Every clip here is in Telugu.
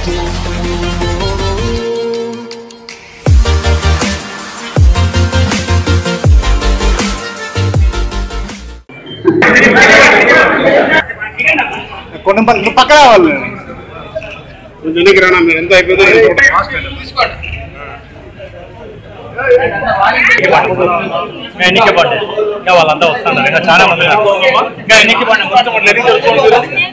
కొన్ని నువ్వు పక్క రావాలి కొంచెం వెనక్కి రానా మీరు ఎంత అయిపోయిందో ఇంకా ఎన్నిక పడ్డాయి ఇంకా వాళ్ళంతా వస్తున్నారు ఇంకా చాలా మంది ఉన్నారు. ఇంకా ఎన్నిక పడిన మొత్తం వాళ్ళు ఎన్ని తెలుసుకోండి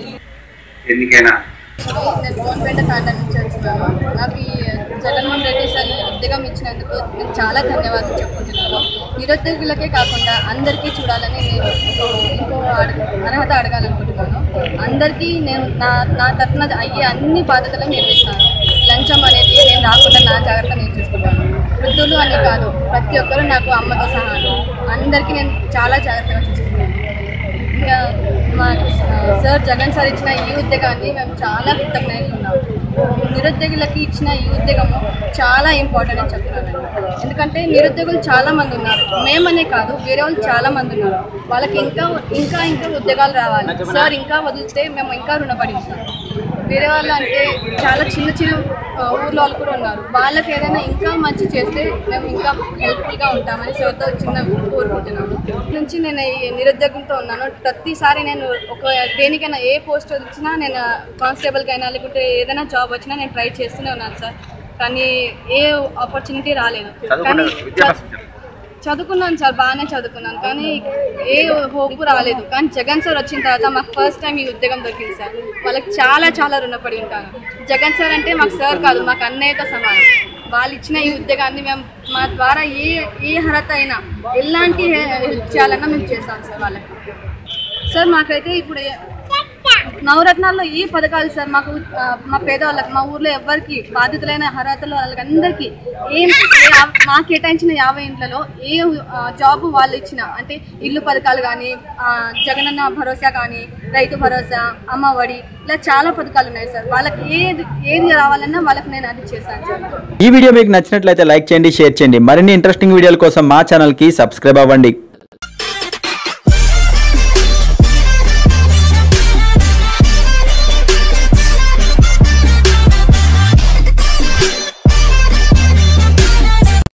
ఎన్నికైనా నేను గవర్నమెంట్ తాండా నుంచి వచ్చినాను నాకు ఈ జగన్మోహన్ రెడ్డి సార్ ఉద్యోగం ఇచ్చినందుకు నేను చాలా ధన్యవాదాలు చెప్పుకుంటున్నాను నిరుద్యోగులకే కాకుండా అందరికీ చూడాలని నేను ఇంకో ఇంకో అడ- అర్హత అడగాలనుకుంటున్నాను అందరికీ నేను నా నా తరఫున అయ్యే అన్ని బాధ్యతలు నిర్వహిస్తాను లంచం అనేది నేను రాకుండా నా జాగ్రత్త నేను చూసుకుంటాను వృద్ధులు అని కాదు ప్రతి ఒక్కరూ నాకు అమ్మతో సహాను అందరికీ నేను చాలా జాగ్రత్తగా చూసుకుంటాను ఇంకా మాకు సార్ జగన్ సార్ ఇచ్చిన ఈ ఉద్యోగాన్ని మేము చాలా కృతజ్ఞతలు ఉన్నాము నిరుద్యోగులకి ఇచ్చిన ఈ ఉద్యోగము చాలా ఇంపార్టెంట్ అని చెప్తున్నాను ఎందుకంటే నిరుద్యోగులు చాలా మంది ఉన్నారు మేమనే కాదు వేరే వాళ్ళు చాలా మంది ఉన్నారు వాళ్ళకి ఇంకా ఇంకా ఇంకా ఉద్యోగాలు రావాలి సార్ ఇంకా వదిలితే మేము ఇంకా రుణపడి ఉంటాం వేరే వాళ్ళు అంటే చాలా చిన్న చిన్న ఆ, ఊర్లో వాళ్ళు కూడా ఉన్నారు వాళ్ళకి ఏదైనా ఇంకా మంచి చేస్తే మేము ఇంకా హెల్ప్ఫుల్గా ఉంటామని సార్తో చిన్న కోరుకుంటున్నాను నుంచి నేను ఈ నిరుద్యోగంతో ఉన్నాను ప్రతిసారి నేను ఒక దేనికైనా ఏ పోస్ట్ వచ్చినా నేను కానిస్టేబుల్కి అయినా లేకుంటే ఏదైనా జాబ్ వచ్చినా నేను ట్రై చేస్తూనే ఉన్నాను సార్ కానీ ఏ ఆపర్చునిటీ రాలేదు కానీ చ- చదువుకున్నాను సార్ బాగానే చదువుకున్నాను కానీ ఏ హోప్ రాలేదు కానీ జగన్ సార్ వచ్చిన తర్వాత మాకు ఫస్ట్ టైం ఈ ఉద్యోగం దొరికింది సార్ వాళ్ళకి చాలా చాలా రుణపడి ఉంటాను జగన్ సార్ అంటే మాకు సార్ కాదు మాకు అన్నయ్యతో సమానం వాళ్ళు ఇచ్చిన ఈ ఉద్యోగాన్ని మేము మా ద్వారా ఏ ఏ అర్హత అయినా ఎలాంటి హెల్ప్ చేయాలన్నా మేము చేస్తాం సార్ వాళ్ళకి సార్ మాకైతే ఇప్పుడు ఏ- నవరత్నాల్లో ఏ పథకాలు సార్ మాకు ఆ, మా పేదవాళ్ళకి మా ఊర్లో ఎవరికి బాధితులైన అర్హతలు వాళ్ళకి అందరికీ ఏం ఏ ఆ- మా కేటాయించిన యాభై ఇంట్లలో ఏ ఆ, జాబ్ వాళ్ళు ఇచ్చిన అంటే ఇల్లు పథకాలు కానీ జగనన్న భరోసా కానీ రైతు భరోసా అమ్మఒడి ఇలా చాలా పథకాలు ఉన్నాయి సార్ వాళ్ళకి ఏది ఏది రావాలన్నా వాళ్ళకి నేను అది చేశాను సార్ ఈ వీడియో మీకు నచ్చినట్లయితే లైక్ చేయండి షేర్ చేయండి మరిన్ని ఇంట్రెస్టింగ్ వీడియోల కోసం మా ఛానల్కి సబ్స్క్రైబ్ అవ్వండి